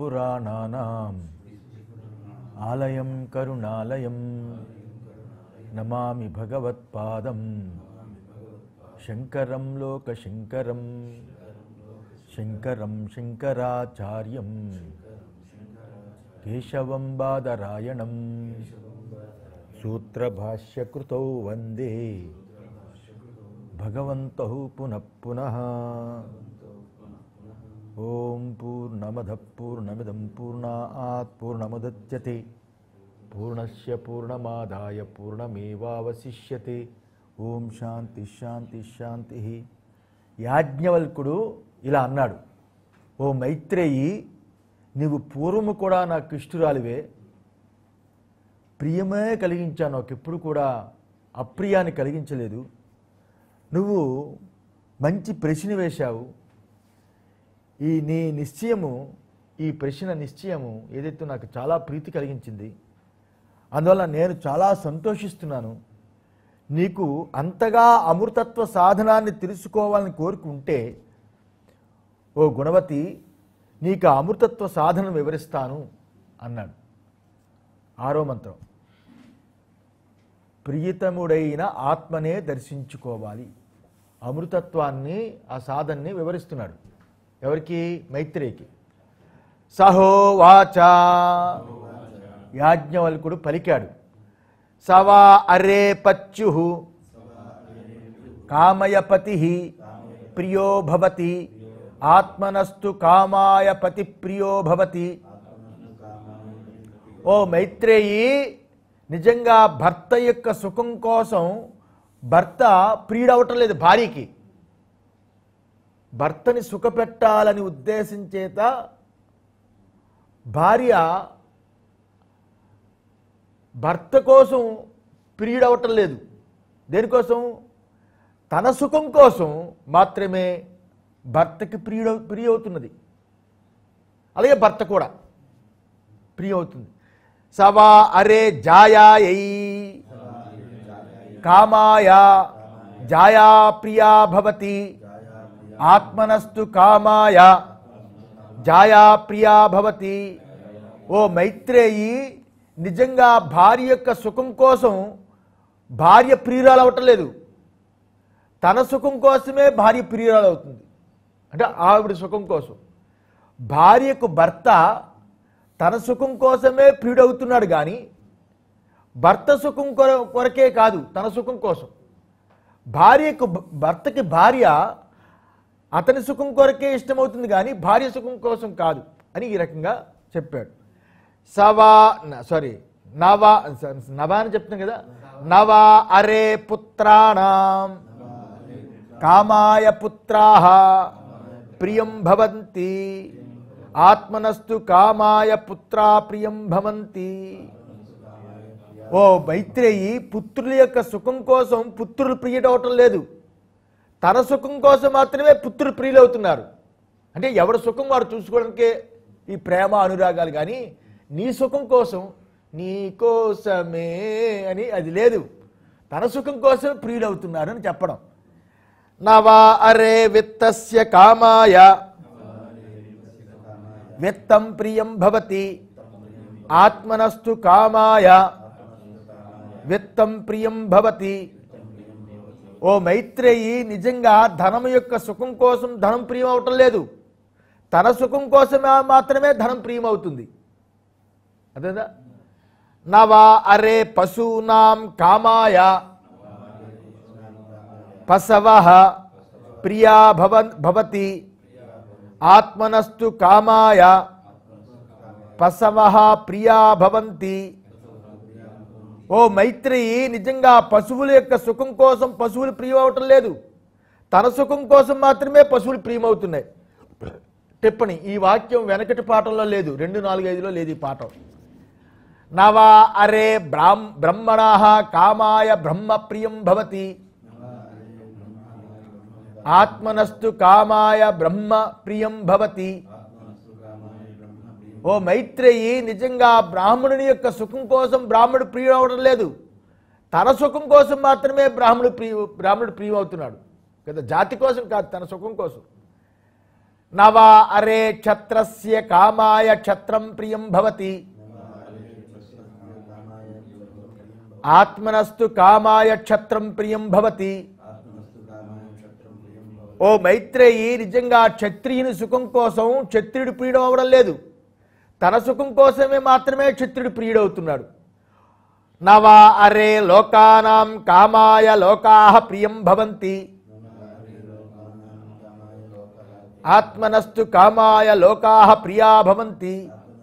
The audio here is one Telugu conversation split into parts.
స్మృతిపురాణానాం ఆలయం కరుణాలయం నమామి భగవత్పాదం శంకరం లోకశంకరం శంకరం శంకరాచార్యం కేశవం బాదరాయణం సూత్రభాష్యకృతౌ వందే భగవంతౌ పునః పునః ఓం పూర్ణమద పూర్ణమిదం పూర్ణాత్ పూర్ణముద్యతే పూర్ణస్య పూర్ణమాదాయ పూర్ణమేవావశిష్యతే ఓం శాంతి శాంతి శాంతి యాజ్ఞవల్కుడు ఇలా అన్నాడు ఓ మైత్రేయి నీవు పూర్వము కూడా నాకు ఇష్టురాలివే ప్రియమే కలిగించాను నాకు ఎప్పుడు కూడా అప్రియాన్ని కలిగించలేదు నువ్వు మంచి ప్రశ్న వేశావు ఈ నీ నిశ్చయము ఈ ప్రశ్న నిశ్చయము ఏదైతే నాకు చాలా ప్రీతి కలిగించింది అందువల్ల నేను చాలా సంతోషిస్తున్నాను నీకు అంతగా అమృతత్వ సాధనాన్ని తెలుసుకోవాలని కోరుకుంటే ఓ గుణవతి నీకు ఆ అమృతత్వ సాధన వివరిస్తాను అన్నాడు ఆరో మంత్రం ప్రియతముడైన ఆత్మనే దర్శించుకోవాలి అమృతత్వాన్ని ఆ సాధనని వివరిస్తున్నాడు ఎవరికి మైత్రేయికి సహోవాచ యాజ్ఞవల్కుడు పలికాడు సవా అరే పచ్చు కామయపతి ప్రియో భవతి ఆత్మనస్తు కామాయ పతి ప్రియో భవతి ఓ మైత్రేయి నిజంగా భర్త యొక్క సుఖం కోసం భర్త ప్రియుడవటం లేదు భార్యకి భర్తని సుఖపెట్టాలని ఉద్దేశించేత భార్య భర్త కోసం ప్రియుడవటం లేదు దేనికోసం తన సుఖం కోసం మాత్రమే భర్తకి ప్రియుడ ప్రియ అలాగే భర్త కూడా ప్రియ అవుతుంది సవా అరే జాయాయై కామాయ జాయా ప్రియా భవతి ఆత్మనస్తు కామాయ జాయా ప్రియా భవతి ఓ మైత్రేయి నిజంగా భార్య యొక్క సుఖం కోసం భార్య ప్రియురాలు అవటం లేదు తన సుఖం కోసమే భార్య ప్రియురాలు అవుతుంది అంటే ఆవిడ సుఖం కోసం భార్యకు భర్త తన సుఖం కోసమే ప్రియుడవుతున్నాడు కానీ భర్త సుఖం కొర కొరకే కాదు తన సుఖం కోసం భార్యకు భ- భర్తకి భార్య అతని సుఖం కొరకే ఇష్టమవుతుంది కానీ భార్య సుఖం కోసం కాదు అని ఈ రకంగా చెప్పాడు సవా సారీ నవా నవా అని చెప్తున్నాం కదా నవా అరే పుత్రాణం కామాయ పుత్రాహ ప్రియం భవంతి ఆత్మనస్తు కామాయ పుత్రా ప్రియం భవంతి ఓ మైత్రేయి పుత్రుల యొక్క సుఖం కోసం పుత్రులు ప్రియుడవటం లేదు తన సుఖం కోసం మాత్రమే పుత్రులు ప్రియులవుతున్నారు అంటే ఎవరి సుఖం వాడు చూసుకోవడానికే ఈ ప్రేమ అనురాగాలు కానీ నీ సుఖం కోసం నీ కోసమే అని అది లేదు తన సుఖం కోసం ప్రియులవుతున్నారు అని చెప్పడం నవా అరే విత్తస్య కామాయ విత్తం ప్రియం భవతి ఆత్మనస్తు కామాయ విత్తం ప్రియం భవతి ఓ మైత్రేయి నిజంగా ధనం యొక్క సుఖం కోసం ధనం ప్రియం అవటం లేదు తన సుఖం కోసమే మాత్రమే ధనం ప్రియం అవుతుంది అదేదా నవా అరే పశూనాం కామాయ పశవ ప్రియా భవన్ భవతి ఆత్మనస్తు కామాయ పశవ ప్రియా భవంతి ఓ మైత్రేయి నిజంగా పశువుల యొక్క సుఖం కోసం పశువులు ప్రియం అవటం లేదు తన సుఖం కోసం మాత్రమే పశువులు ప్రియమవుతున్నాయి టిప్పణి ఈ వాక్యం వెనకటి పాఠంలో లేదు రెండు నాలుగు ఐదులో లేదు ఈ పాఠం నవా అరే బ్రాహ్మ బ్రహ్మణ కామాయ బ్రహ్మ ప్రియం భవతి ఆత్మనస్తు కామాయ బ్రహ్మ ప్రియం భవతి ఓ మైత్రేయి నిజంగా బ్రాహ్మణుని యొక్క సుఖం కోసం బ్రాహ్మణుడు ప్రియం అవడం లేదు తన సుఖం కోసం మాత్రమే బ్రాహ్మణుడు ప్రియ బ్రాహ్మణుడు ప్రియం అవుతున్నాడు కదా జాతి కోసం కాదు తన సుఖం కోసం నవా అరే క్షత్రస్య కామాయ క్షత్రం ప్రియం భవతి ఆత్మనస్తు కామాయ క్షత్రం ప్రియం భవతి ఓ మైత్రేయి నిజంగా క్షత్రియుని సుఖం కోసం క్షత్రియుడు ప్రియుడు అవడం లేదు తన సుఖం కోసమే మాత్రమే క్షత్రుడు ప్రియుడవుతున్నాడు నవా అరే లోకానాం కామాయ లోకా ప్రియం భవంతి ఆత్మనస్తు కామాయ లోకా ప్రియా భవంతి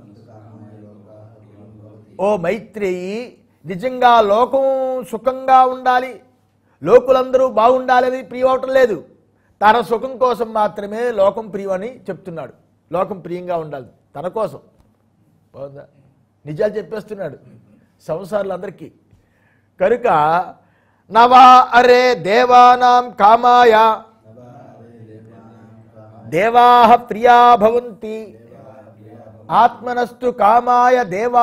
ఓ మైత్రేయి నిజంగా లోకం సుఖంగా ఉండాలి లోకులందరూ బాగుండాలని ప్రియం అవటం లేదు తన సుఖం కోసం మాత్రమే లోకం ప్రియం అని చెప్తున్నాడు లోకం ప్రియంగా ఉండాలి తన కోసం బాగుందా నిజాలు చెప్పేస్తున్నాడు సంసారులందరికీ కనుక నవా అరే దేవానాం కామాయ దేవా ప్రియా భవంతి ఆత్మనస్తు కామాయ దేవా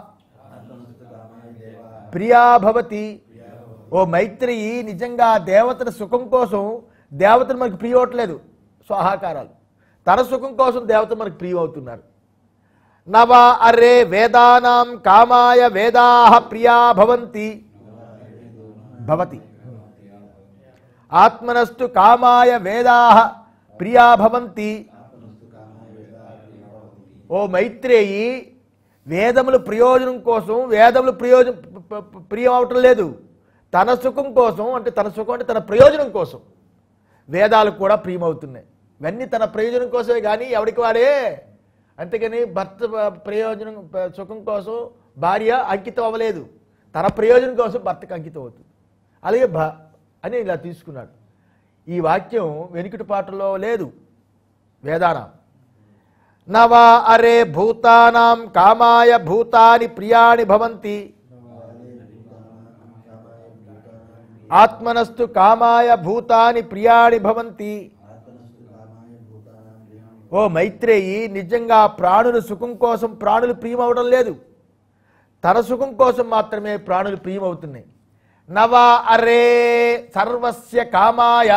ప్రియా భవతి ఓ మైత్రేయి నిజంగా దేవతల సుఖం కోసం దేవతలు మనకు ప్రియం అవట్లేదు స్వాహాకారాలు తన సుఖం కోసం దేవతలు మనకు ప్రియం అవుతున్నారు నవ అరే వేదానాం కామాయ వేదా ప్రియా భవంతి భవతి ఆత్మనస్తు కామాయ వేదా ప్రియా భవంతి ఓ మైత్రేయి వేదములు ప్రయోజనం కోసం వేదములు ప్రయోజనం ప- ప- ప్రియం అవటం లేదు తన సుఖం కోసం అంటే తన సుఖం అంటే తన ప్రయోజనం కోసం వేదాలు కూడా ప్రియమవుతున్నాయి ఇవన్నీ తన ప్రయోజనం కోసమే కానీ ఎవరికి వాడే అంతేగాని భర్త ప- ప్రయోజనం ప- సుఖం కోసం భార్య అంకితం అవ్వలేదు తన ప్రయోజనం కోసం భర్తకు అంకితం అవుతుంది అలాగే భ అని ఇలా తీసుకున్నాడు ఈ వాక్యం వెనుకటి పాటలో లేదు వేదానం నవా అరే భూతానాం కామాయ భూతాని ప్రియాణి భవంతి ఆత్మనస్తు కామాయ భూతాని ప్రియాణి భవంతి ఓ మైత్రేయి నిజంగా ప్రాణుల సుఖం కోసం ప్రాణులు ప్రియమవడం లేదు తన సుఖం కోసం మాత్రమే ప్రాణులు ప్రియమవుతున్నాయి నవా అరే సర్వస్య కామాయ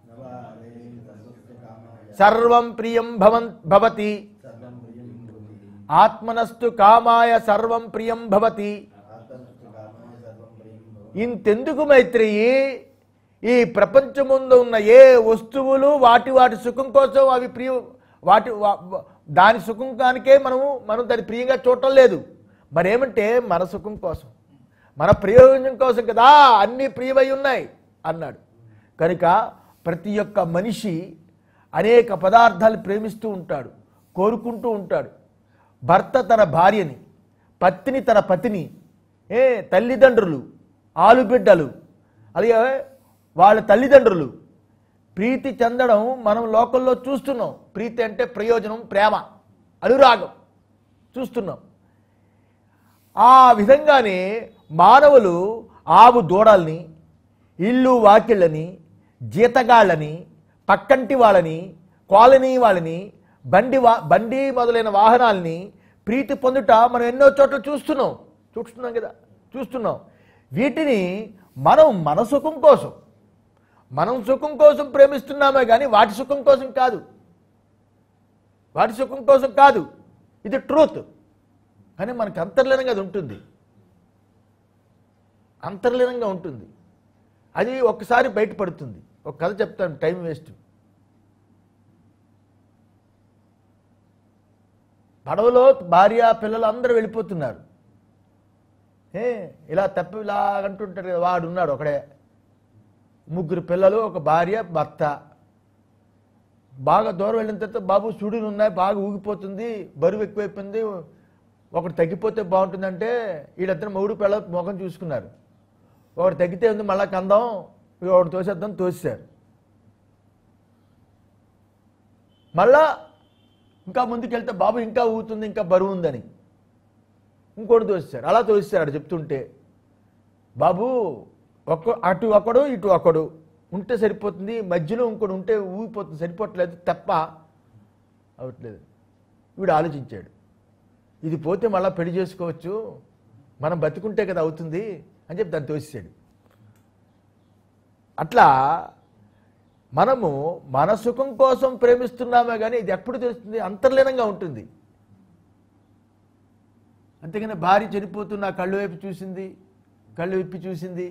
సర్వం ప్రియం భవన్ భవతి ఆత్మనస్తు కామాయ సర్వం ప్రియం భవతి ఇంతెందుకు మైత్రేయి ఈ ప్రపంచం ముందు ఉన్న ఏ వస్తువులు వాటి వాటి సుఖం కోసం అవి ప్రియ వాటి వా- వా- దాని సుఖంకానికే మనము మనం దాన్ని ప్రియంగా చూడటం లేదు మరేమంటే మన సుఖం కోసం మన ప్రయోజనం కోసం కదా అన్నీ ప్రియమై ఉన్నాయి అన్నాడు కనుక ప్రతి ఒక్క మనిషి అనేక పదార్థాలు ప్రేమిస్తూ ఉంటాడు కోరుకుంటూ ఉంటాడు భర్త తన భార్యని పత్ని తన పతిని ఏ తల్లిదండ్రులు ఆలుబిడ్డలు అలాగే వాళ్ళ తల్లిదండ్రులు ప్రీతి చెందడం మనం లోకల్లో చూస్తున్నాం ప్రీతి అంటే ప్రయోజనం ప్రేమ అనురాగం చూస్తున్నాం ఆ విధంగానే మానవులు ఆవు దూడల్ని ఇల్లు వాకిళ్ళని జీతగాళ్ళని పక్కంటి వాళ్ళని కాలనీ వాళ్ళని బండి వా బండి మొదలైన వాహనాల్ని ప్రీతి పొందుట మనం ఎన్నో చోట్ల చూస్తున్నాం చూస్తున్నాం కదా చూస్తున్నాం వీటిని మనం మన సుఖం కోసం మనం సుఖం కోసం ప్రేమిస్తున్నామే కానీ వాటి సుఖం కోసం కాదు వాటి సుఖం కోసం కాదు ఇది ట్రూత్ కానీ మనకు అంతర్లీనంగా అది ఉంటుంది అంతర్లీనంగా ఉంటుంది అది ఒక్కసారి బయటపడుతుంది ఒక కథ చెప్తాను టైం వేస్ట్ పడవలో భార్య పిల్లలు అందరూ వెళ్ళిపోతున్నారు ఏ ఇలా తప్పి ఇలా అంటుంటారు కదా వాడు ఉన్నాడు ఒకడే ముగ్గురు పిల్లలు ఒక భార్య భర్త బాగా దూరం వెళ్ళిన తర్వాత బాబు సుడులు ఉన్నాయి బాగా ఊగిపోతుంది బరువు ఎక్కువైపోయింది ఒకటి తగ్గిపోతే బాగుంటుందంటే వీళ్ళిద్దరు మూడు పిల్లల ముఖం చూసుకున్నారు ఒకటి తగ్గితే ఉంది మళ్ళా కందం ఒకటి తోసేద్దాం తోసారు మళ్ళా ఇంకా ముందుకు వెళ్తే బాబు ఇంకా ఊగుతుంది ఇంకా బరువు ఉందని ఇంకోటి తోసారు అలా తోసారు అక్కడ చెప్తుంటే బాబు ఒక్క అటు ఒకడు ఇటు ఒకడు ఉంటే సరిపోతుంది మధ్యలో ఇంకోటి ఉంటే ఊగిపోతుంది సరిపోవట్లేదు తప్ప అవట్లేదు వీడు ఆలోచించాడు ఇది పోతే మళ్ళీ పెళ్లి చేసుకోవచ్చు మనం బతుకుంటే కదా అవుతుంది అని చెప్పి దాన్ని తోసేసాడు అట్లా మనము మన సుఖం కోసం ప్రేమిస్తున్నామే కానీ ఇది ఎప్పుడు తెలుస్తుంది అంతర్లీనంగా ఉంటుంది అంతేగాని భార్య చనిపోతున్న కళ్ళు వైపు చూసింది కళ్ళు విప్పి చూసింది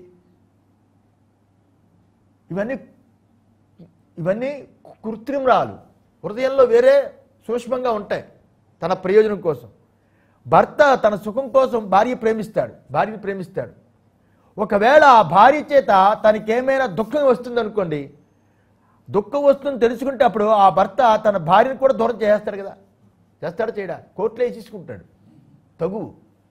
ఇవన్నీ ఇవన్నీ కృత్రిమరాలు హృదయంలో వేరే సూక్ష్మంగా ఉంటాయి తన ప్రయోజనం కోసం భర్త తన సుఖం కోసం భార్య ప్రేమిస్తాడు భార్యని ప్రేమిస్తాడు ఒకవేళ ఆ భార్య చేత తనకేమైనా దుఃఖం వస్తుందనుకోండి దుఃఖం వస్తుందని తెలుసుకుంటే అప్పుడు ఆ భర్త తన భార్యను కూడా దూరం చేస్తాడు కదా చేస్తాడు చేయడా కోర్టులో వేసేసుకుంటాడు తగు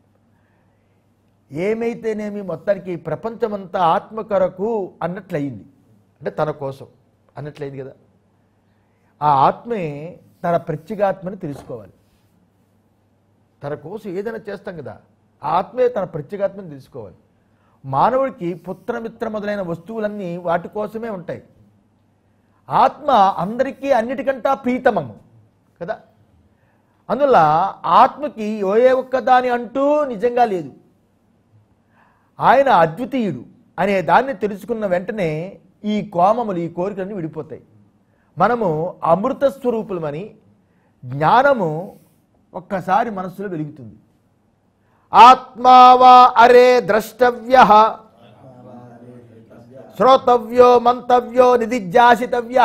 ఏమైతేనేమి మొత్తానికి ప్రపంచమంతా ఆత్మ కొరకు అన్నట్లయింది అంటే తన కోసం అన్నట్లయింది కదా ఆ ఆత్మే తన ప్రత్యేగాత్మని తెలుసుకోవాలి తన కోసం ఏదైనా చేస్తాం కదా ఆ ఆత్మే తన ప్రత్యేగాత్మని తెలుసుకోవాలి మానవుడికి పుత్రమిత్ర మొదలైన వస్తువులన్నీ వాటి కోసమే ఉంటాయి ఆత్మ అందరికీ అన్నిటికంటా ప్రీతమము కదా అందువల్ల ఆత్మకి ఏ ఒక్కదాని అంటూ నిజంగా లేదు ఆయన అద్వితీయుడు అనే దాన్ని తెలుసుకున్న వెంటనే ఈ కోమములు ఈ కోరికలన్నీ విడిపోతాయి మనము అమృత స్వరూపులమని జ్ఞానము ఒక్కసారి మనస్సులో వెలుగుతుంది ఆత్మావా అరే ద్రష్టవ్య శ్రోతవ్యో మంతవ్యో నిధిధ్యాసితవ్య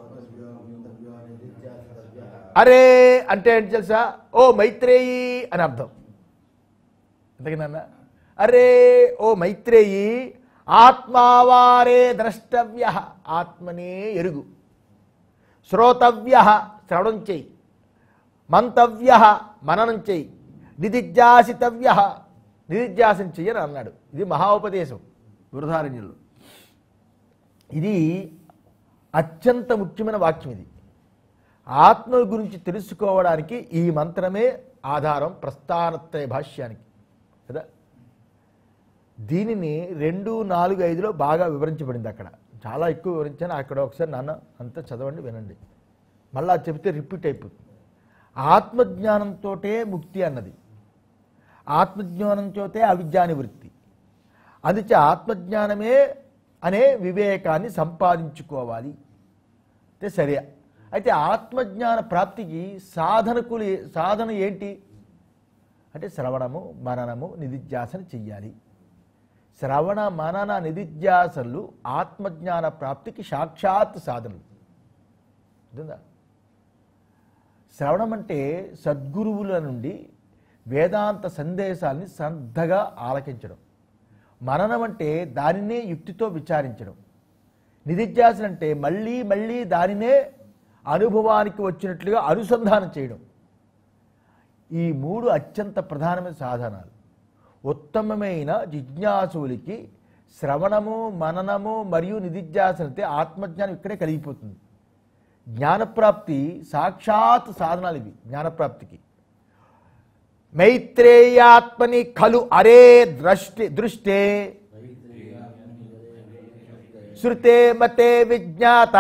అరే అంటే ఏంటి తెలుసా ఓ మైత్రేయి అని అర్థం అంతేనా అరే ఓ మైత్రేయి ఆత్మావారే ద్రష్టవ్య ఆత్మనే ఎరుగు శ్రోతవ్య శ్రవణం చెయ్యి మంతవ్య మననం చెయ్యి నిధిధ్యాసితవ్య నిధిధ్యాసం చెయ్యని అన్నాడు ఇది మహాోపదేశం బృహదారణ్యంలో ఇది అత్యంత ముఖ్యమైన వాక్యం ఇది ఆత్మ గురించి తెలుసుకోవడానికి ఈ మంత్రమే ఆధారం ప్రస్థానత్రయ భాష్యానికి కదా దీనిని రెండు నాలుగు ఐదులో బాగా వివరించబడింది అక్కడ చాలా ఎక్కువ వివరించాను అక్కడ ఒకసారి నాన్న అంతా చదవండి వినండి మళ్ళా చెబితే రిపీట్ అయిపోతుంది ఆత్మజ్ఞానంతోటే ముక్తి అన్నది ఆత్మజ్ఞానంతోటే అవిద్యానివృత్తి అందుచే ఆత్మజ్ఞానమే అనే వివేకాన్ని సంపాదించుకోవాలి అంటే సరే అయితే ఆత్మజ్ఞాన ప్రాప్తికి సాధనకులు ఏ- సాధన ఏంటి అంటే శ్రవణము మననము నిధిధ్యాసన చెయ్యాలి శ్రవణ మనన నిధిధ్యాసనలు ఆత్మజ్ఞాన ప్రాప్తికి సాక్షాత్ సాధనలు అర్థందా శ్రవణం అంటే సద్గురువుల నుండి వేదాంత సందేశాల్ని శ్రద్ధగా ఆలకించడం మననం అంటే దానినే యుక్తితో విచారించడం నిధిధ్యాసన అంటే మళ్ళీ మళ్ళీ దానినే అనుభవానికి వచ్చినట్లుగా అనుసంధానం చేయడం ఈ మూడు అత్యంత ప్రధానమైన సాధనాలు ఉత్తమమైన జిజ్ఞాసువులకి శ్రవణము మననము మరియు నిధిధ్యాసనతే ఆత్మజ్ఞానం ఇక్కడే కలిగిపోతుంది జ్ఞానప్రాప్తి సాక్షాత్ సాధనాలు ఇవి జ్ఞానప్రాప్తికి మైత్రేయాత్మని ఖలు అరే ద్రష్టి దృష్టే శృతే మతే విజ్ఞాత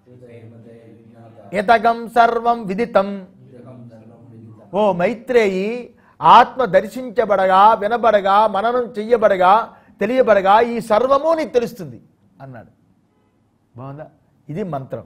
యతగం సర్వం విదితం ఓ మైత్రేయి ఆత్మ దర్శించబడగా వినబడగా మననం చెయ్యబడగా తెలియబడగా ఈ సర్వము నీకు తెలుస్తుంది అన్నాడు బాగుందా ఇది మంత్రం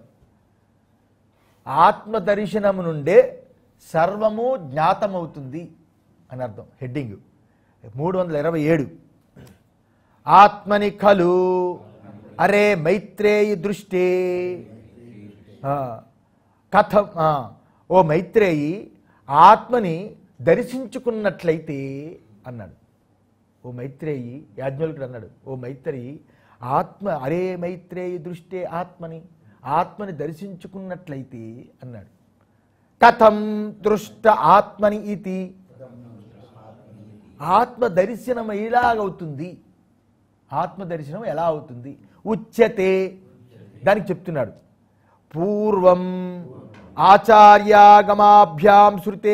ఆత్మ దర్శనము నుండే సర్వము జ్ఞాతమవుతుంది అని అర్థం హెడ్డింగ్ మూడు వందల ఇరవై ఏడు ఆత్మని ఖలు అరే మైత్రేయి దృష్టి ఆ, కథం ఆ, ఓ మైత్రేయి ఆత్మని దర్శించుకున్నట్లయితే అన్నాడు ఓ మైత్రేయి యాజ్ఞవల్కుడు అన్నాడు ఓ మైత్రేయి ఆత్మ అరే మైత్రేయి దృష్టే ఆత్మని ఆత్మని దర్శించుకున్నట్లయితే అన్నాడు కథం దృష్ట ఆత్మని ఇది ఆత్మ దర్శనం ఎలాగవుతుంది ఆత్మ దర్శనం ఎలా అవుతుంది ఉచ్యతే దానికి చెప్తున్నాడు పూర్వం ఆచార్యాగమాభ్యాం శృతే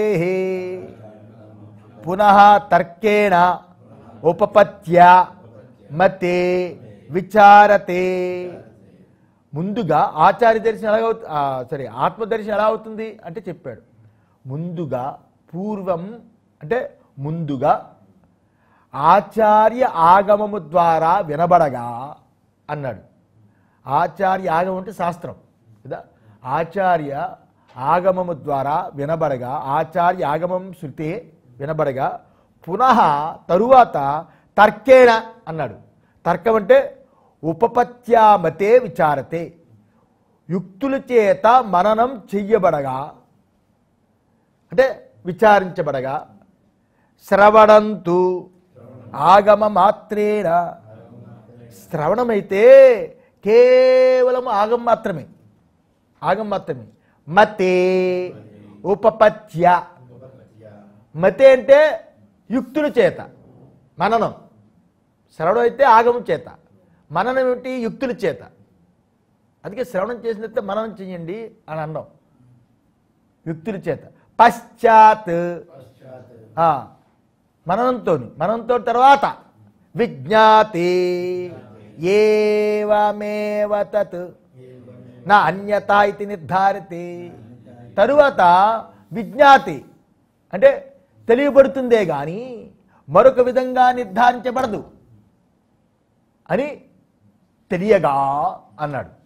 పునః తర్కేణ ఉపపత్య మతే విచారతే ముందుగా ఆచార్య దర్శనం ఎలా అవుతుంది సరే ఆత్మదర్శనం ఎలా అవుతుంది అంటే చెప్పాడు ముందుగా పూర్వం అంటే ముందుగా ఆచార్య ఆగమము ద్వారా వినబడగా అన్నాడు ఆచార్య ఆగమం అంటే శాస్త్రం కదా ఆచార్య ఆగమము ద్వారా వినబడగా ఆచార్య ఆగమం శృతి వినబడగా పునః తరువాత తర్కేణ అన్నాడు తర్కం అంటే ఉపపత్యామతే విచారతే యుక్తుల చేత మననం చెయ్యబడగా అంటే విచారించబడగా శ్రవణంతు ఆగమ మాత్రేణ శ్రవణమైతే కేవలం ఆగం మాత్రమే ఆగం మాత్రమే మతే ఉపపత్య మతే అంటే యుక్తుల చేత మననం శ్రవణం అయితే ఆగమం చేత మననం ఏమిటి యుక్తుల చేత అందుకే శ్రవణం చేసినట్టే మననం చెయ్యండి అని అన్నాం యుక్తుల చేత పశ్చాత్ ఆ, మననంతో మననంతో తర్వాత విజ్ఞాతి ఏవమేవ తత్ నా అన్యత ఇది నిర్ధారితే తరువాత విజ్ఞాతి అంటే తెలియబడుతుందే కానీ మరొక విధంగా నిర్ధారించబడదు అని తెలియగా అన్నాడు